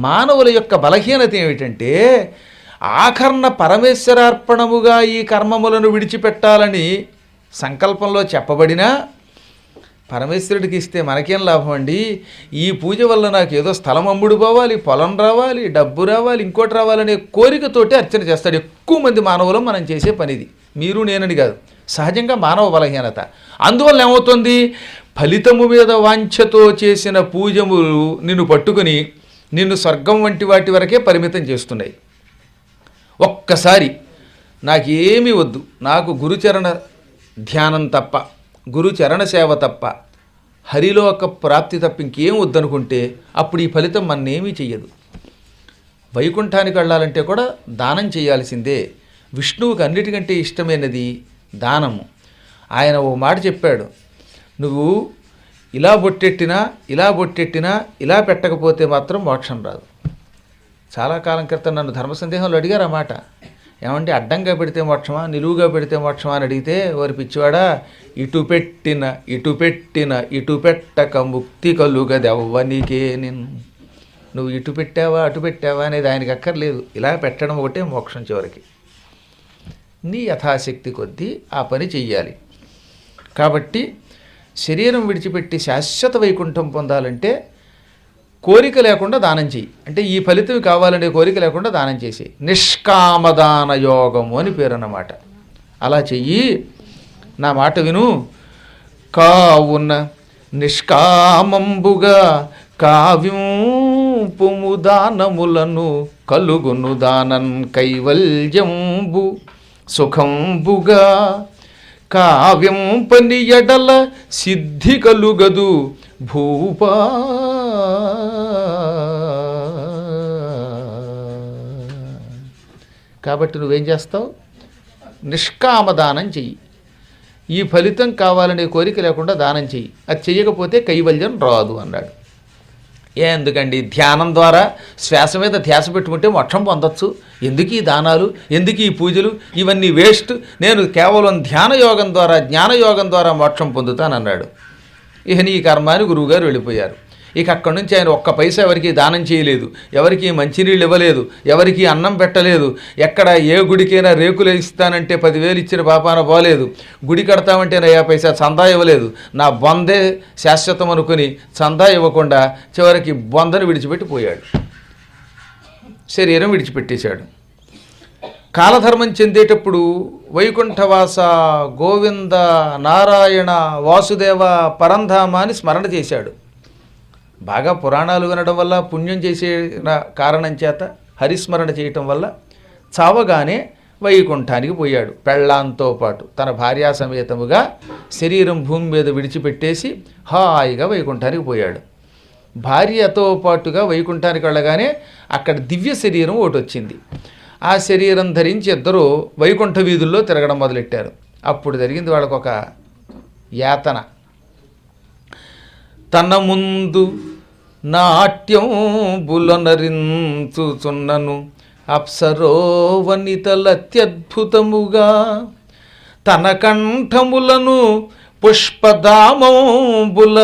మానవుల యొక్క బలహీనత ఏమిటంటే ఆకర్ణ పరమేశ్వరార్పణముగా ఈ కర్మములను విడిచిపెట్టాలని సంకల్పంలో చెప్పబడినా పరమేశ్వరుడికి ఇస్తే మనకేం లాభం అండి ఈ పూజ వల్ల నాకు ఏదో స్థలం అమ్ముడు పోవాలి పొలం రావాలి డబ్బు రావాలి ఇంకోటి రావాలనే కోరికతోటి అర్చన చేస్తాడు ఎక్కువ మంది మానవులు మనం చేసే పనిది మీరు నేనని కాదు సహజంగా మానవ బలహీనత అందువల్ల ఏమవుతుంది ఫలితము మీద వాంఛతో చేసిన పూజములు నిన్ను పట్టుకుని నిన్ను స్వర్గం వంటి వాటి వరకే పరిమితం చేస్తున్నాయి ఒక్కసారి నాకేమీ వద్దు నాకు గురుచరణ ధ్యానం తప్ప గురుచరణ సేవ తప్ప హరిలోక ప్రాప్తి తప్ప ఇంకేం వద్దనుకుంటే అప్పుడు ఈ ఫలితం మన్నేమీ చెయ్యదు వైకుంఠానికి వెళ్ళాలంటే కూడా దానం చేయాల్సిందే విష్ణువుకి అన్నిటికంటే ఇష్టమైనది దానము ఆయన ఓ మాట చెప్పాడు నువ్వు ఇలా బొట్టెట్టినా ఇలా బొట్టెట్టినా ఇలా పెట్టకపోతే మాత్రం మోక్షం రాదు చాలా కాలం క్రితం నన్ను ధర్మ సందేహంలో అడిగారు ఆ మాట ఏమంటే అడ్డంగా పెడితే మోక్షమా నిలువుగా పెడితే మోక్షమా అని అడిగితే వారి పిచ్చివాడా ఇటు పెట్టిన ఇటు పెట్టిన ఇటు పెట్టక ముక్తి కలుగదెవ్వనికే నిన్ను నువ్వు ఇటు పెట్టావా అటు పెట్టావా అనేది ఆయనకి అక్కర్లేదు ఇలా పెట్టడం ఒకటే మోక్షం చివరికి నీ యథాశక్తి కొద్దీ ఆ పని చెయ్యాలి కాబట్టి శరీరం విడిచిపెట్టి శాశ్వత వైకుంఠం పొందాలంటే కోరిక లేకుండా దానం చెయ్యి అంటే ఈ ఫలితం కావాలనే కోరిక లేకుండా దానం చేసి నిష్కామదాన యోగము అని పేరు అన్నమాట అలా చెయ్యి నా మాట విను కావున నిష్కామంబుగా కావ్యంపుము దానములను కలుగును దానన్ కైవల్యంబు సుఖంబుగా కావ్యం పని ఎడల సిద్ధి కలుగదు భూపా కాబట్టి నువ్వేం చేస్తావు నిష్కామదానం చెయ్యి ఈ ఫలితం కావాలనే కోరిక లేకుండా దానం చెయ్యి అది చెయ్యకపోతే కైవల్యం రాదు అన్నాడు ఏ ఎందుకండి ధ్యానం ద్వారా శ్వాస మీద ధ్యాస పెట్టుకుంటే మోక్షం పొందొచ్చు ఎందుకు ఈ దానాలు ఎందుకు ఈ పూజలు ఇవన్నీ వేస్ట్ నేను కేవలం ధ్యాన యోగం ద్వారా జ్ఞానయోగం ద్వారా మోక్షం పొందుతానన్నాడు ఇక నీ కర్మ అని గురువుగారు వెళ్ళిపోయారు ఇక అక్కడి నుంచి ఆయన ఒక్క పైసా ఎవరికి దానం చేయలేదు ఎవరికి మంచినీళ్ళు ఇవ్వలేదు ఎవరికి అన్నం పెట్టలేదు ఎక్కడ ఏ గుడికైనా రేకులు ఇస్తానంటే పదివేలు ఇచ్చిన పాపాన పోలేదు గుడి కడతామంటే నయా పైసా చందా ఇవ్వలేదు నా బొందే శాశ్వతం అనుకుని చందా ఇవ్వకుండా చివరికి బొందను విడిచిపెట్టి పోయాడు శరీరం విడిచిపెట్టేశాడు కాలధర్మం చెందేటప్పుడు వైకుంఠవాస గోవింద నారాయణ వాసుదేవ పరంధామ అని స్మరణ చేశాడు బాగా పురాణాలు వినడం వల్ల పుణ్యం చేసే కారణం చేత హరిస్మరణ చేయటం వల్ల చావగానే వైకుంఠానికి పోయాడు పెళ్ళాంతో పాటు తన భార్యా సమేతముగా శరీరం భూమి మీద విడిచిపెట్టేసి హాయిగా వైకుంఠానికి పోయాడు భార్యతో పాటుగా వైకుంఠానికి వెళ్ళగానే అక్కడ దివ్య శరీరం ఒకటి వచ్చింది ఆ శరీరం ధరించి ఇద్దరు వైకుంఠ వీధుల్లో తిరగడం మొదలెట్టారు అప్పుడు జరిగింది వాళ్ళకు ఒక యాతన తన ముందు నాట్యం బులనరించుచున్నను అప్సరోవనితలత్యద్భుతముగా తన కంఠములను పుష్పదామంబుల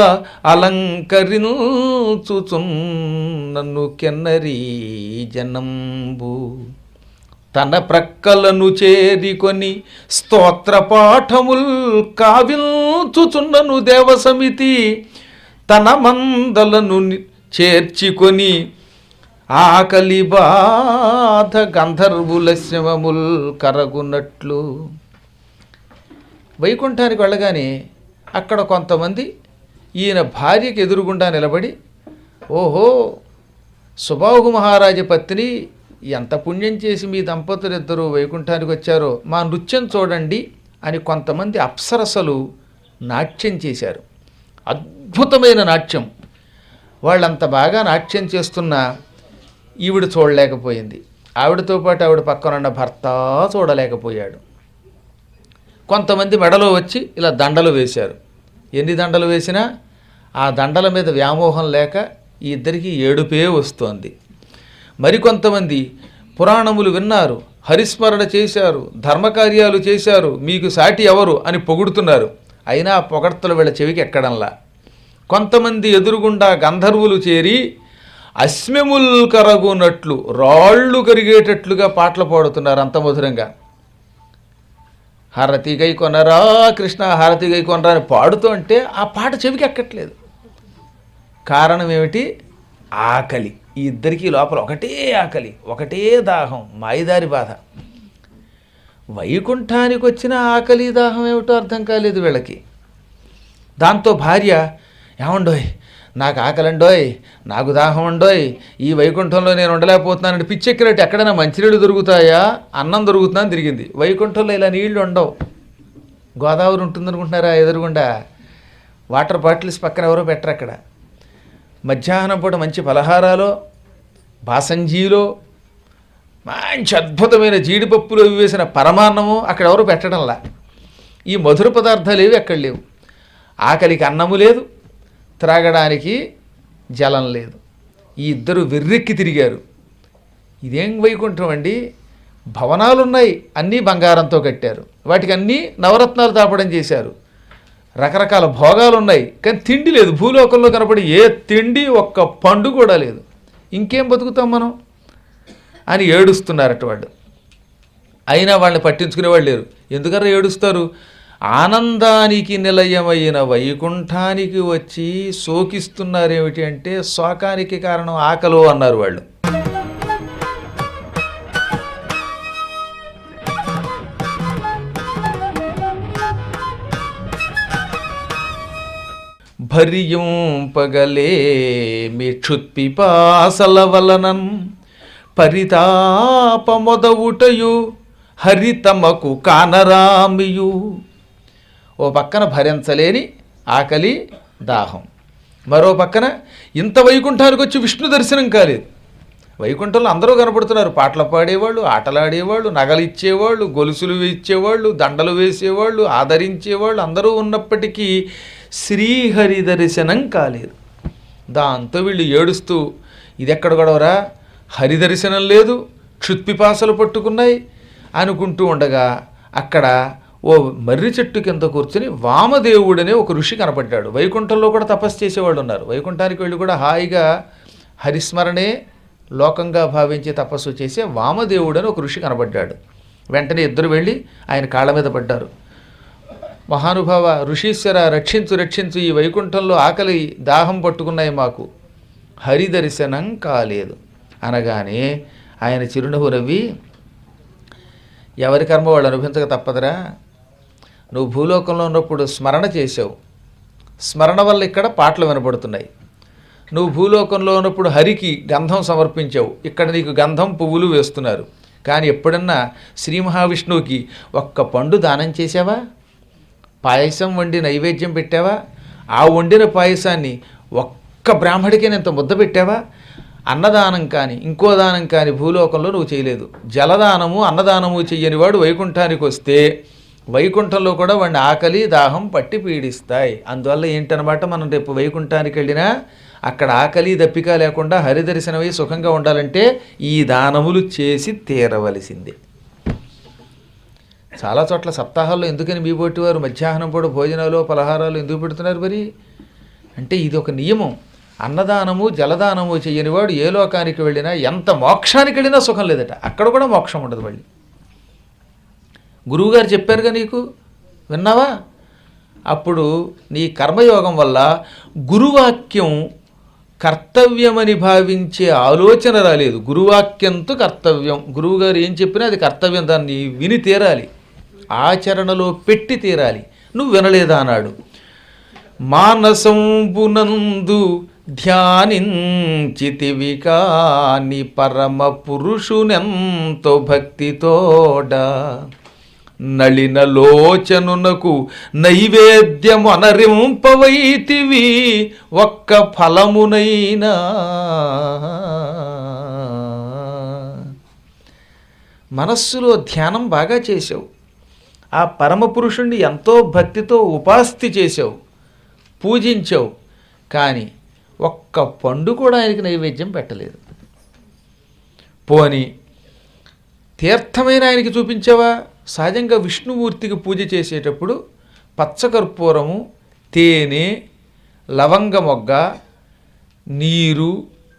అలంకరించుచున్నను కెన్నరీ జనంబు తన ప్రక్కలను చేరికొని స్తోత్రపాఠముల్ కావిల్చుచున్నను దేవసమితి తన మందలను ని- చేర్చికొని ఆకలి బాధ గంధర్వుల శవముల్ కరగునట్లు వైకుంఠానికి వెళ్ళగానే అక్కడ కొంతమంది ఈయన భార్యకి ఎదురుగుండా నిలబడి ఓహో సుబాహు మహారాజ పత్ని ఎంత పుణ్యం చేసి మీ దంపతులిద్దరూ వైకుంఠానికి వచ్చారో మా నృత్యం చూడండి అని కొంతమంది అప్సరసలు నాట్యం చేశారు అద్భుతమైన నాట్యం వాళ్ళంత బాగా నాట్యం చేస్తున్నా ఈవిడ చూడలేకపోయింది ఆవిడతో పాటు ఆవిడ పక్కనున్న భర్త చూడలేకపోయాడు కొంతమంది మెడలో వచ్చి ఇలా దండలు వేశారు ఎన్ని దండలు వేసినా ఆ దండల మీద వ్యామోహం లేక ఈ ఇద్దరికి ఏడుపే వస్తోంది మరికొంతమంది పురాణములు విన్నారు హరిస్మరణ చేశారు ధర్మకార్యాలు చేశారు మీకు సాటి ఎవరు అని పొగుడుతున్నారు అయినా ఆ పొగడ్తలు వీళ్ళ చెవికి ఎక్కడంలా కొంతమంది ఎదురుగుండా గంధర్వులు చేరి అశ్మ్యముల్ కరగునట్లు రాళ్ళు కరిగేటట్లుగా పాటలు పాడుతున్నారు అంత మధురంగా హారతి గై కొనరా కృష్ణ హారతి గై కొనరా అని పాడుతూ అంటే ఆ పాట చెవికి ఎక్కట్లేదు కారణం ఏమిటి ఆకలి ఈ ఇద్దరికీ లోపల ఒకటే ఆకలి ఒకటే దాహం మాయిదారి బాధ వైకుంఠానికి వచ్చిన ఆకలి దాహం ఏమిటో అర్థం కాలేదు వీళ్ళకి దాంతో భార్య ఏమండోయ్ నాకు ఆకలండోయ్ నాకు దాహం ఉండోయ్ ఈ వైకుంఠంలో నేను ఉండలేకపోతున్నానంటే పిచ్చెక్కినట్టు ఎక్కడైనా మంచినీళ్ళు దొరుకుతాయా అన్నం దొరుకుతుందని తిరిగింది వైకుంఠంలో ఇలా నీళ్లు ఉండవు గోదావరి ఉంటుందనుకుంటున్నారా ఎదురుగుండా వాటర్ బాటిల్స్ పక్కన ఎవరో పెట్టరు అక్కడ మధ్యాహ్నం పూట మంచి పలహారాలో బాసంజీలో మంచి అద్భుతమైన జీడిపప్పులో వేసిన పరమాన్నము అక్కడ ఎవరు పెట్టడంలా ఈ మధుర పదార్థాలు ఏవి అక్కడ లేవు ఆకలికి అన్నము లేదు త్రాగడానికి జలం లేదు ఈ ఇద్దరు వెర్రెక్కి తిరిగారు ఇదేం వైకుంఠం అండి భవనాలు ఉన్నాయి అన్నీ బంగారంతో కట్టారు వాటికి అన్నీ నవరత్నాలు తాపడం చేశారు రకరకాల భోగాలు ఉన్నాయి కానీ తిండి లేదు భూలోకంలో కనపడి ఏ తిండి ఒక్క పండు కూడా లేదు ఇంకేం బతుకుతాం మనం అని ఏడుస్తున్నారట వాళ్ళు అయినా వాళ్ళని పట్టించుకునే వాళ్ళు లేరు ఎందుకన్నా ఏడుస్తారు ఆనందానికి నిలయమైన వైకుంఠానికి వచ్చి శోకిస్తున్నారేమిటి అంటే శోకానికి కారణం ఆకలో అన్నారు వాళ్ళు భరియుంపగలే మీ క్షుత్పిపాసల వలనన్ పరితాపమొదవుటయు హరితమకు కానరామియు ఓ పక్కన భరించలేని ఆకలి దాహం మరో పక్కన ఇంత వైకుంఠానికి వచ్చి విష్ణు దర్శనం కాలేదు వైకుంఠంలో అందరూ కనపడుతున్నారు పాటలు పాడేవాళ్ళు ఆటలాడేవాళ్ళు నగలు ఇచ్చేవాళ్ళు గొలుసులు ఇచ్చేవాళ్ళు దండలు వేసేవాళ్ళు ఆదరించేవాళ్ళు అందరూ ఉన్నప్పటికీ శ్రీహరి దర్శనం కాలేదు దాంతో వీళ్ళు ఏడుస్తూ ఇది ఎక్కడ గొడవరా హరి దర్శనం లేదు క్షుత్పిపాసలు పట్టుకున్నాయి అనుకుంటూ ఉండగా అక్కడ ఓ మర్రి చెట్టు కింద కూర్చుని వామదేవుడనే ఒక ఋషి కనపడ్డాడు వైకుంఠంలో కూడా తపస్సు చేసేవాళ్ళు ఉన్నారు వైకుంఠానికి వెళ్ళి కూడా హాయిగా హరిస్మరణే లోకంగా భావించి తపస్సు చేసే వామదేవుడని ఒక ఋషి కనబడ్డాడు వెంటనే ఇద్దరు వెళ్ళి ఆయన కాళ్ళ మీద పడ్డారు మహానుభావ ఋషీశ్వర రక్షించు రక్షించు ఈ వైకుంఠంలో ఆకలి దాహం పట్టుకున్నాయి మాకు హరి దర్శనం కాలేదు అనగానే ఆయన చిరునవ్వు నవ్వి ఎవరి కర్మ వాళ్ళు అనుభవించక తప్పదురా నువ్వు భూలోకంలో ఉన్నప్పుడు స్మరణ చేసావు స్మరణ వల్ల ఇక్కడ పాటలు వినపడుతున్నాయి నువ్వు భూలోకంలో ఉన్నప్పుడు హరికి గంధం సమర్పించావు ఇక్కడ నీకు గంధం పువ్వులు వేస్తున్నారు కానీ ఎప్పుడన్నా శ్రీ మహావిష్ణువుకి ఒక్క పండు దానం చేసావా పాయసం వండి నైవేద్యం పెట్టావా ఆ వండిన పాయసాన్ని ఒక్క బ్రాహ్మడికి ఇంత ముద్ద పెట్టావా అన్నదానం కానీ ఇంకో దానం కానీ భూలోకంలో నువ్వు చేయలేదు జలదానము అన్నదానము చెయ్యని వాడు వైకుంఠానికి వస్తే వైకుంఠంలో కూడా వాడిని ఆకలి దాహం పట్టి పీడిస్తాయి అందువల్ల ఏంటనమాట మనం రేపు వైకుంఠానికి వెళ్ళినా అక్కడ ఆకలి దప్పిక లేకుండా హరిదర్శనమై సుఖంగా ఉండాలంటే ఈ దానములు చేసి తీరవలసిందే చాలా చోట్ల సప్తాహాల్లో ఎందుకని మీ బోటి వారు మధ్యాహ్నం పూట భోజనాలు పలహారాలు ఎందుకు పెడుతున్నారు మరి అంటే ఇది ఒక నియమం అన్నదానము జలదానము చేయని వాడు ఏ లోకానికి వెళ్ళినా ఎంత మోక్షానికి వెళ్ళినా సుఖం లేదట అక్కడ కూడా మోక్షం ఉండదు మళ్ళీ గురువుగారు చెప్పారుగా నీకు విన్నావా అప్పుడు నీ కర్మయోగం వల్ల గురువాక్యం కర్తవ్యమని భావించే ఆలోచన రాలేదు గురువాక్యంతో కర్తవ్యం గురువుగారు ఏం చెప్పినా అది కర్తవ్యం దాన్ని విని తీరాలి ఆచరణలో పెట్టి తీరాలి నువ్వు వినలేదా అన్నాడు మానసంబునందు ధ్యానించితివి కాని పరమ పురుషునెంతో భక్తితోడ నళిన లోచనునకు నైవేద్యము అనరింపవైతివి ఒక్క ఫలమునైనా మనస్సులో ధ్యానం బాగా చేసావు ఆ పరమపురుషుణ్ణి ఎంతో భక్తితో ఉపాస్తి చేసావు పూజించావు కానీ ఒక్క పండు కూడా ఆయనకి నైవేద్యం పెట్టలేదు పోని తీర్థమైన ఆయనకి చూపించావా సహజంగా విష్ణుమూర్తికి పూజ చేసేటప్పుడు పచ్చకర్పూరము తేనె లవంగ మొగ్గ నీరు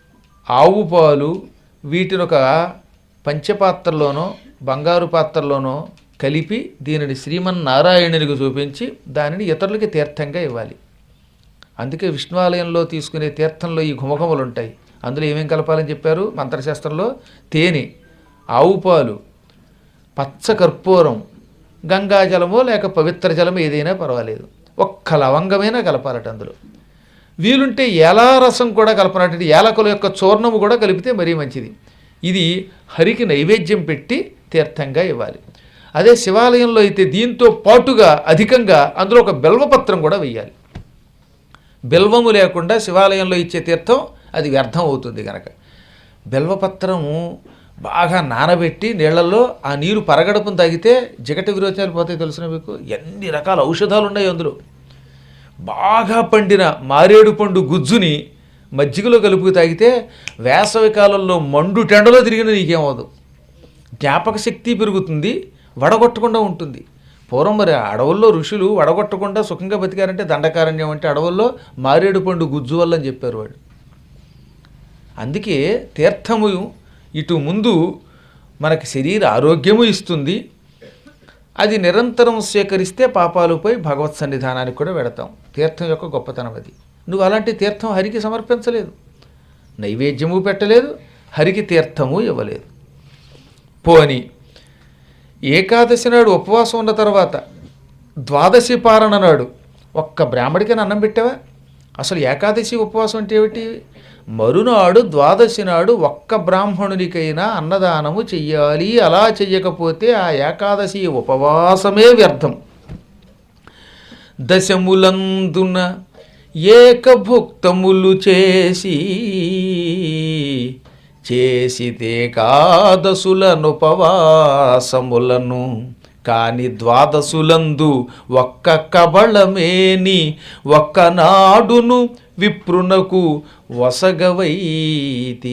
ఆవు పాలు వీటిని ఒక పంచపాత్రలోనో బంగారు పాత్రలోనో కలిపి దీనిని శ్రీమన్నారాయణునికి చూపించి దానిని ఇతరులకి తీర్థంగా ఇవ్వాలి అందుకే విష్ణువాలయంలో తీసుకునే తీర్థంలో ఈ ఘుమఘుమలు ఉంటాయి అందులో ఏమేం కలపాలని చెప్పారు మంత్రశాస్త్రంలో తేనె ఆవు పాలు పచ్చ కర్పూరం గంగాజలమో లేక పవిత్ర జలమో ఏదైనా పర్వాలేదు ఒక్క లవంగమైనా కలపాలట అందులో వీలుంటే ఏలా రసం కూడా కలపనటువంటి ఏలకుల యొక్క చూర్ణము కూడా కలిపితే మరీ మంచిది ఇది హరికి నైవేద్యం పెట్టి తీర్థంగా ఇవ్వాలి అదే శివాలయంలో అయితే దీంతో పాటుగా అధికంగా అందులో ఒక బెల్వపత్రం కూడా వెయ్యాలి బెల్వము లేకుండా శివాలయంలో ఇచ్చే తీర్థం అది వ్యర్థం అవుతుంది కనుక బెల్వపత్రము బాగా నానబెట్టి నీళ్ళల్లో ఆ నీరు పరగడపం తాగితే జిగట విరోచనాలు పోతాయి తెలిసిన మీకు ఎన్ని రకాల ఔషధాలు ఉన్నాయి అందులో బాగా పండిన మారేడు పండు గుజ్జుని మజ్జిగలో కలుపుకు తాగితే వేసవి కాలంలో మండు టెండలో తిరిగిన నీకేమవదు జ్ఞాపక శక్తి పెరుగుతుంది వడగొట్టకుండా ఉంటుంది పూర్వం మరి అడవుల్లో ఋషులు వడగొట్టకుండా సుఖంగా బతికారంటే దండకారణ్యం అంటే అడవుల్లో మారేడు పండు గుజ్జు వల్ల అని చెప్పారు వాడు అందుకే తీర్థము ఇటు ముందు మనకి శరీర ఆరోగ్యము ఇస్తుంది అది నిరంతరం స్వీకరిస్తే పాపాలు పోయి భగవత్ సన్నిధానానికి కూడా వెడతాం తీర్థం యొక్క గొప్పతనం అది నువ్వు అలాంటి తీర్థం హరికి సమర్పించలేదు నైవేద్యము పెట్టలేదు హరికి తీర్థము ఇవ్వలేదు పోని ఏకాదశి నాడు ఉపవాసం ఉన్న తర్వాత ద్వాదశి పారణ నాడు ఒక్క బ్రాహ్మడికి అన్నం పెట్టావా అసలు ఏకాదశి ఉపవాసం అంటే ఏమిటి మరునాడు ద్వాదశి నాడు ఒక్క బ్రాహ్మణునికైనా అన్నదానము చెయ్యాలి అలా చెయ్యకపోతే ఆ ఏకాదశి ఉపవాసమే వ్యర్థం దశములందున ఏకభుక్తములు చేసి చేసితే కాదసులనుపవాసములను కాని ద్వాదశులందు ఒక్క కబళమేని ఒక్క నాడును విప్రునకు వసగవైతి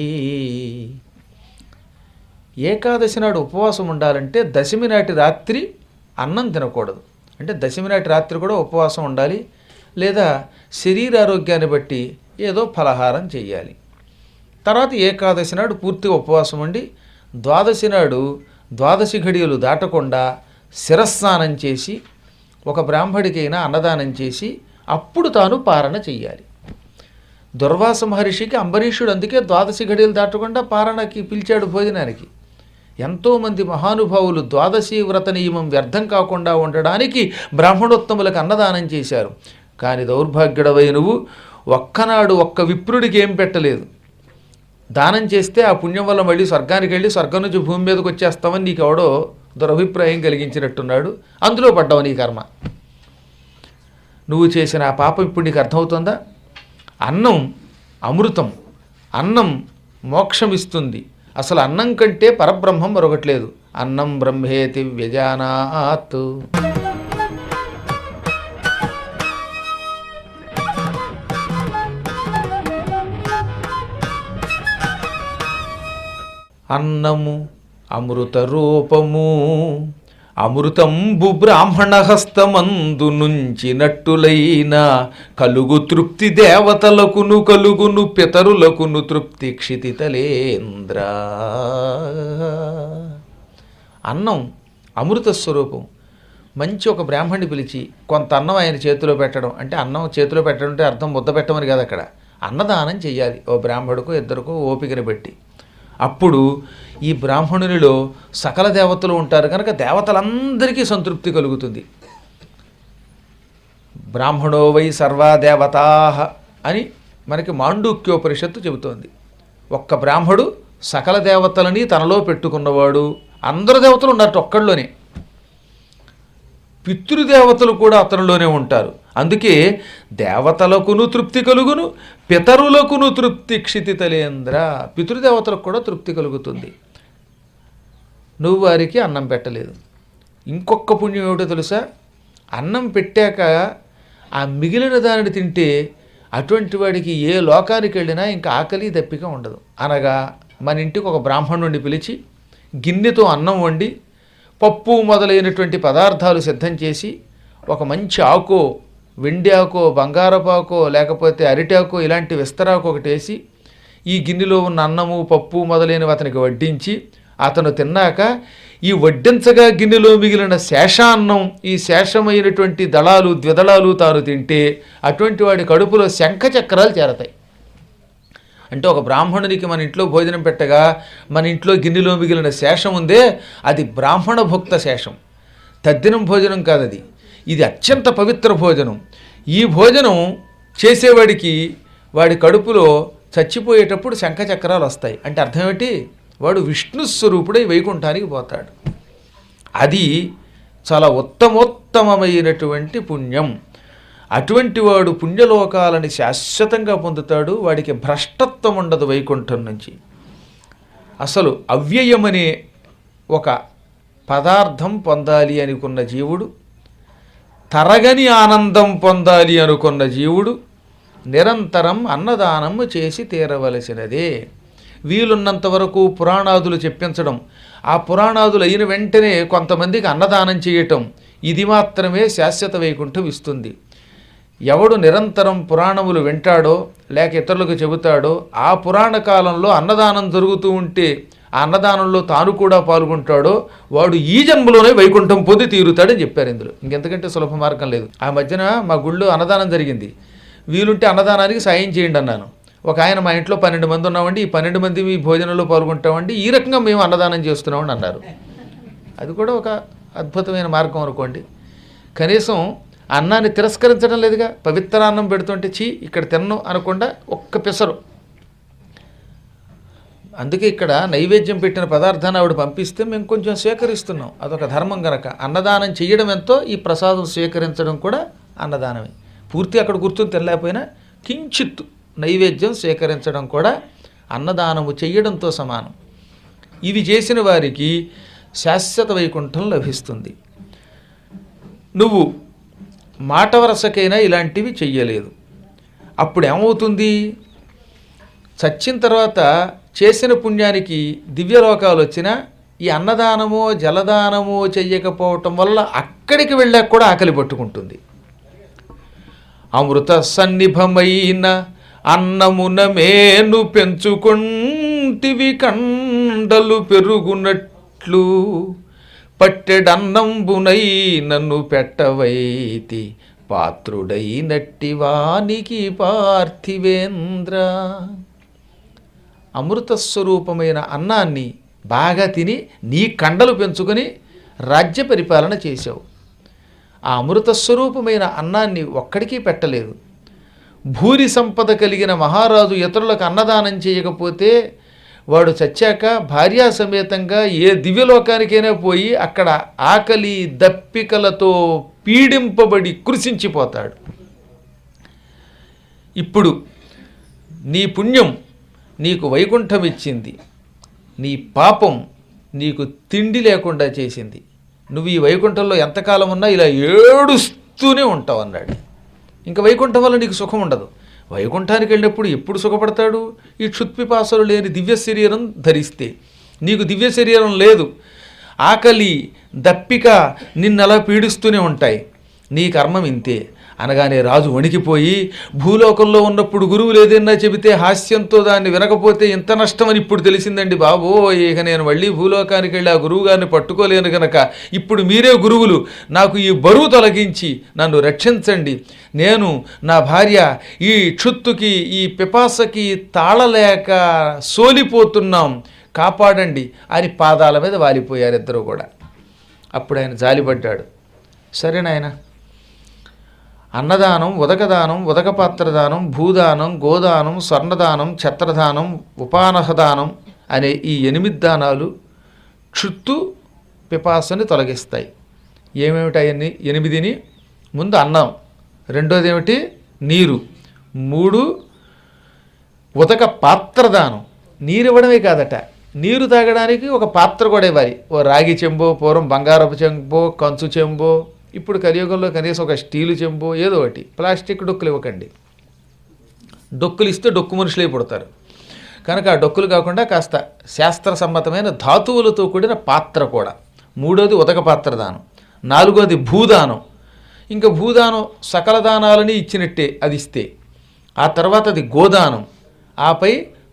ఏకాదశి నాడు ఉపవాసం ఉండాలంటే దశమి నాటి రాత్రి అన్నం తినకూడదు అంటే దశమి నాటి రాత్రి కూడా ఉపవాసం ఉండాలి లేదా శరీరారోగ్యాన్ని బట్టి ఏదో ఫలహారం చేయాలి తర్వాత ఏకాదశి నాడు పూర్తిగా ఉపవాసం ఉండి ద్వాదశి నాడు ద్వాదశి ఘడియలు దాటకుండా శిరస్నానం చేసి ఒక బ్రాహ్మడికైనా అన్నదానం చేసి అప్పుడు తాను పారణ చెయ్యాలి దుర్వాస మహర్షికి అంబరీషుడు అందుకే ద్వాదశి ఘడియలు దాటకుండా పారణకి పిలిచాడు భోజనానికి ఎంతోమంది మహానుభావులు ద్వాదశి వ్రత నియమం వ్యర్థం కాకుండా ఉండడానికి బ్రాహ్మణోత్తములకు అన్నదానం చేశారు కానీ దౌర్భాగ్యుడవై నువ్వు ఒక్కనాడు ఒక్క విప్రుడికి ఏం పెట్టలేదు దానం చేస్తే ఆ పుణ్యం వల్ల మళ్ళీ స్వర్గానికి వెళ్ళి స్వర్గం నుంచి భూమి మీదకి వచ్చేస్తామని నీకు ఎవడో దురభిప్రాయం కలిగించినట్టున్నాడు అందులో పడ్డావు నీ కర్మ నువ్వు చేసిన ఆ పాపం ఇప్పుడు నీకు అర్థమవుతుందా అన్నం అమృతం అన్నం మోక్షం ఇస్తుంది అసలు అన్నం కంటే పరబ్రహ్మం మరొకట్లేదు అన్నం బ్రహ్మేతి వ్యజానాత్ అన్నము అమృత రూపము అమృతంబు బ్రాహ్మణ హస్తమందు నుంచినట్టులైన కలుగు తృప్తి దేవతలకును కలుగును పితరులకును తృప్తి క్షితితలేంద్ర అన్నం అమృత స్వరూపం మంచి ఒక బ్రాహ్మణ్ణి పిలిచి కొంత అన్నం ఆయన చేతిలో పెట్టడం అంటే అన్నం చేతిలో పెట్టడం అంటే అర్థం ముద్ద పెట్టమని కాదు అక్కడ అన్నదానం చెయ్యాలి ఓ బ్రాహ్మడుకో ఇద్దరికో ఓపికని పెట్టి అప్పుడు ఈ బ్రాహ్మణునిలో సకల దేవతలు ఉంటారు కనుక దేవతలందరికీ సంతృప్తి కలుగుతుంది బ్రాహ్మణో వై సర్వా దేవతా అని మనకి మాండూక్యోపనిషత్తు చెబుతోంది ఒక్క బ్రాహ్మడు సకల దేవతలని తనలో పెట్టుకున్నవాడు అందరు దేవతలు ఉన్నారు ఒక్కళ్ళలోనే పితృదేవతలు కూడా అతనిలోనే ఉంటారు అందుకే దేవతలకును తృప్తి కలుగును పితరులకును తృప్తి క్షితితలేంద్ర పితృదేవతలకు కూడా తృప్తి కలుగుతుంది నువ్వు వారికి అన్నం పెట్టలేదు ఇంకొక పుణ్యం ఏమిటో తెలుసా అన్నం పెట్టాక ఆ మిగిలిన దానిని తింటే అటువంటి వాడికి ఏ లోకానికి వెళ్ళినా ఇంకా ఆకలి దప్పిక ఉండదు అనగా మన ఇంటికి ఒక బ్రాహ్మణుడిని పిలిచి గిన్నెతో అన్నం వండి పప్పు మొదలైనటువంటి పదార్థాలు సిద్ధం చేసి ఒక మంచి ఆకో వెండి ఆకో బంగారపు ఆకో లేకపోతే అరిటాకో ఇలాంటి విస్తరాకు ఒకటి వేసి ఈ గిన్నెలో ఉన్న అన్నము పప్పు మొదలైనవి అతనికి వడ్డించి అతను తిన్నాక ఈ వడ్డించగా గిన్నెలో మిగిలిన శేషాన్నం ఈ శేషమైనటువంటి దళాలు ద్విదళాలు తాను తింటే అటువంటి వాడి కడుపులో శంఖ చక్రాలు చేరతాయి అంటే ఒక బ్రాహ్మణునికి మన ఇంట్లో భోజనం పెట్టగా మన ఇంట్లో గిన్నెలో మిగిలిన శేషం ఉందే అది బ్రాహ్మణ భుక్త శేషం తద్దినం భోజనం కాదది ఇది అత్యంత పవిత్ర భోజనం ఈ భోజనం చేసేవాడికి వాడి కడుపులో చచ్చిపోయేటప్పుడు శంఖ చక్రాలు వస్తాయి అంటే అర్థం ఏమిటి వాడు విష్ణు స్వరూపుడై వైకుంఠానికి పోతాడు అది చాలా ఉత్తమోత్తమమైనటువంటి పుణ్యం అటువంటి వాడు పుణ్యలోకాలని శాశ్వతంగా పొందుతాడు వాడికి భ్రష్టత్వం ఉండదు వైకుంఠం నుంచి అసలు అవ్యయమనే ఒక పదార్థం పొందాలి అనుకున్న జీవుడు తరగని ఆనందం పొందాలి అనుకున్న జీవుడు నిరంతరం అన్నదానము చేసి తీరవలసినదే వీలున్నంత వరకు పురాణాదులు చెప్పించడం ఆ పురాణాదులు అయిన వెంటనే కొంతమందికి అన్నదానం చేయటం ఇది మాత్రమే శాశ్వత వైకుంఠం ఇస్తుంది ఎవడు నిరంతరం పురాణములు వింటాడో లేక ఇతరులకు చెబుతాడో ఆ పురాణ కాలంలో అన్నదానం జరుగుతూ ఉంటే ఆ అన్నదానంలో తాను కూడా పాల్గొంటాడో వాడు ఈ జన్మలోనే వైకుంఠం పొంది తీరుతాడని చెప్పారు ఇందులో ఇంకెంతకంటే సులభ మార్గం లేదు ఆ మధ్యన మా గుళ్ళో అన్నదానం జరిగింది వీలుంటే అన్నదానానికి సాయం చేయండి అన్నాను ఒక ఆయన మా ఇంట్లో పన్నెండు మంది ఉన్నామండి ఈ పన్నెండు మంది మీ భోజనంలో పాల్గొంటామండి ఈ రకంగా మేము అన్నదానం చేస్తున్నామని అన్నారు అది కూడా ఒక అద్భుతమైన మార్గం అనుకోండి కనీసం అన్నాన్ని తిరస్కరించడం లేదుగా పవిత్ర అన్నం పెడుతుంటే చీ ఇక్కడ తిన్ను అనకుండా ఒక్క పిసరు అందుకే ఇక్కడ నైవేద్యం పెట్టిన పదార్థాన్ని ఆవిడ పంపిస్తే మేము కొంచెం స్వీకరిస్తున్నాం అదొక ధర్మం గనక అన్నదానం చేయడం ఎంతో ఈ ప్రసాదం స్వీకరించడం కూడా అన్నదానమే పూర్తి అక్కడ కూర్చొని తినలేకపోయినా కించిత్ నైవేద్యం స్వీకరించడం కూడా అన్నదానము చెయ్యడంతో సమానం ఇవి చేసిన వారికి శాశ్వత వైకుంఠం లభిస్తుంది నువ్వు మాట వరసకైనా ఇలాంటివి చెయ్యలేదు అప్పుడు ఏమవుతుంది చచ్చిన తర్వాత చేసిన పుణ్యానికి దివ్యలోకాలు వచ్చినా ఈ అన్నదానమో జలదానమో చెయ్యకపోవటం వల్ల అక్కడికి వెళ్ళాక కూడా ఆకలి పట్టుకుంటుంది అమృత సన్నిభమైన అన్నమున మేను పెంచుకుంటివి కండలు పెరుగునట్లు పట్టెడన్నంబునై నన్ను పెట్టవైతి పాత్రుడైనట్టి వానికి పార్థివేంద్ర అమృత స్వరూపమైన అన్నాన్ని బాగా తిని నీ కండలు పెంచుకొని రాజ్య పరిపాలన చేశావు ఆ అమృత స్వరూపమైన అన్నాన్ని ఒక్కడికి పెట్టలేదు భూరి సంపద కలిగిన మహారాజు ఇతరులకు అన్నదానం చేయకపోతే వాడు చచ్చాక భార్యా సమేతంగా ఏ దివ్యలోకానికైనా పోయి అక్కడ ఆకలి దప్పికలతో పీడింపబడి కృషించిపోతాడు ఇప్పుడు నీ పుణ్యం నీకు వైకుంఠం ఇచ్చింది నీ పాపం నీకు తిండి లేకుండా చేసింది నువ్వు ఈ వైకుంఠంలో ఎంతకాలం ఉన్నా ఇలా ఏడుస్తూనే ఉంటావు అన్నాడు ఇంకా వైకుంఠం వల్ల నీకు సుఖం ఉండదు వైకుంఠానికి వెళ్ళినప్పుడు ఎప్పుడు సుఖపడతాడు ఈ క్షుత్పిపాసలు లేని దివ్య శరీరం ధరిస్తే నీకు దివ్య శరీరం లేదు ఆకలి దప్పిక నిన్నలా పీడిస్తూనే ఉంటాయి నీ కర్మం ఇంతే అనగానే రాజు వణికిపోయి భూలోకంలో ఉన్నప్పుడు గురువులు ఏదైనా చెబితే హాస్యంతో దాన్ని వినకపోతే ఇంత నష్టమని ఇప్పుడు తెలిసిందండి బాబో ఇక నేను మళ్ళీ భూలోకానికి వెళ్ళి ఆ గురువు గారిని పట్టుకోలేను గనక ఇప్పుడు మీరే గురువులు నాకు ఈ బరువు తొలగించి నన్ను రక్షించండి నేను నా భార్య ఈ క్షుత్తుకి ఈ పిపాసకి తాళలేక సోలిపోతున్నాం కాపాడండి అని పాదాల మీద వాలిపోయారు ఇద్దరు కూడా అప్పుడు ఆయన జాలిపడ్డాడు సరే నాయనా అన్నదానం ఉదకదానం ఉదకపాత్రదానం భూదానం గోదానం స్వర్ణదానం ఛత్రదానం ఉపానహదానం అనే ఈ ఎనిమిది దానాలు క్షుత్తు పిపాసని తొలగిస్తాయి ఏమేమిటి అవన్నీ ఎనిమిదిని ముందు అన్నం రెండోది ఏమిటి నీరు మూడు ఉదక పాత్రదానం నీరు ఇవ్వడమే కాదట నీరు తాగడానికి ఒక పాత్ర కూడా ఇవ్వాలి ఓ రాగి చెంబో పూర్వం బంగారపు చెంబో కంచు చెంబో ఇప్పుడు కలియుగంలో కనీసం ఒక స్టీలు చెంబో ఏదో ఒకటి ప్లాస్టిక్ డొక్కులు ఇవ్వకండి డొక్కులు ఇస్తే డొక్కు మనుషులే పుడతారు కనుక ఆ డొక్కులు కాకుండా కాస్త శాస్త్ర సమ్మతమైన ధాతువులతో కూడిన పాత్ర కూడా మూడోది ఉదక పాత్ర దానం నాలుగోది భూదానం ఇంకా భూదానం సకల దానాలని ఇచ్చినట్టే అది ఇస్తే ఆ తర్వాత అది గోదానం ఆపై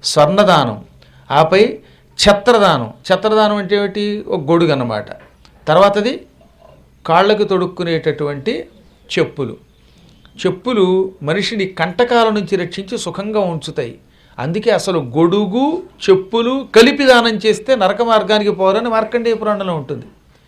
స్వర్ణదానం ఆపై ఛత్రదానం ఛత్రదానం అంటే ఏమిటి ఒక గొడుగు అన్నమాట తర్వాతది కాళ్ళకు తొడుక్కునేటటువంటి చెప్పులు చెప్పులు మనిషిని కంటకాల నుంచి రక్షించి సుఖంగా ఉంచుతాయి అందుకే అసలు గొడుగు చెప్పులు కలిపి దానం చేస్తే నరక మార్గానికి పోరని మార్కండేయ పురాణంలో ఉంటుంది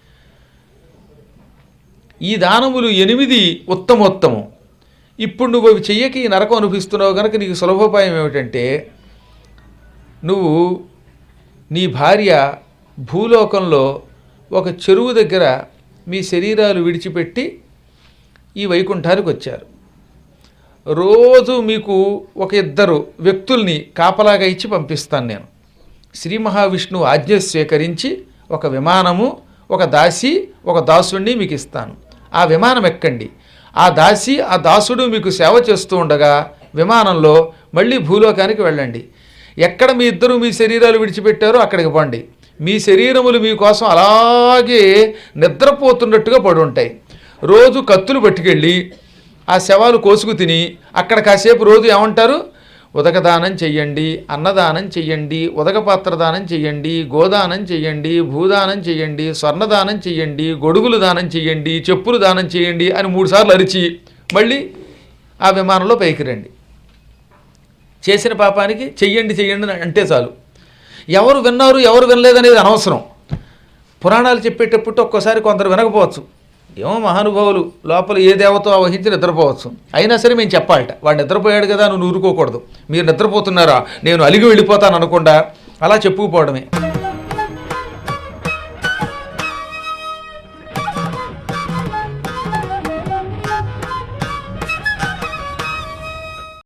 ఈ దానములు ఎనిమిది ఉత్తమోత్తమం ఇప్పుడు నువ్వు అవి చెయ్యకి ఈ నరకం అనిపిస్తున్నావు కనుక నీకు సులభోపాయం ఏమిటంటే నువ్వు నీ భార్య భూలోకంలో ఒక చెరువు దగ్గర మీ శరీరాలు విడిచిపెట్టి ఈ వైకుంఠానికి వచ్చారు రోజు మీకు ఒక ఇద్దరు వ్యక్తుల్ని కాపలాగా ఇచ్చి పంపిస్తాను నేను శ్రీ మహావిష్ణువు ఆజ్ఞ స్వీకరించి ఒక విమానము ఒక దాసి ఒక దాసుడిని మీకు ఇస్తాను ఆ విమానం ఎక్కండి ఆ దాసి ఆ దాసుడు మీకు సేవ చేస్తూ ఉండగా విమానంలో మళ్ళీ భూలోకానికి వెళ్ళండి ఎక్కడ మీ ఇద్దరు మీ శరీరాలు విడిచిపెట్టారో అక్కడికి పండి మీ శరీరములు మీకోసం అలాగే నిద్రపోతున్నట్టుగా పడి ఉంటాయి రోజు కత్తులు పట్టుకెళ్ళి ఆ శవాలు కోసుకు తిని అక్కడ కాసేపు రోజు ఏమంటారు ఉదకదానం చెయ్యండి అన్నదానం చెయ్యండి ఉదకపాత్ర దానం చెయ్యండి గోదానం చెయ్యండి భూదానం చెయ్యండి స్వర్ణదానం చెయ్యండి గొడుగులు దానం చెయ్యండి చెప్పులు దానం చేయండి అని మూడుసార్లు అరిచి మళ్ళీ ఆ విమానంలో పైకి రండి చేసిన పాపానికి చెయ్యండి చెయ్యండి అని అంటే చాలు ఎవరు విన్నారు ఎవరు వినలేదనేది అనవసరం పురాణాలు చెప్పేటప్పుడు ఒక్కోసారి కొందరు వినకపోవచ్చు ఏమో మహానుభావులు లోపల ఏ దేవతో వహించి నిద్రపోవచ్చు అయినా సరే మేము చెప్పాలట వాడు నిద్రపోయాడు కదా నువ్వు ఊరుకోకూడదు మీరు నిద్రపోతున్నారా నేను అలిగి వెళ్ళిపోతాను అనకుండా అలా చెప్పుకుపోవడమే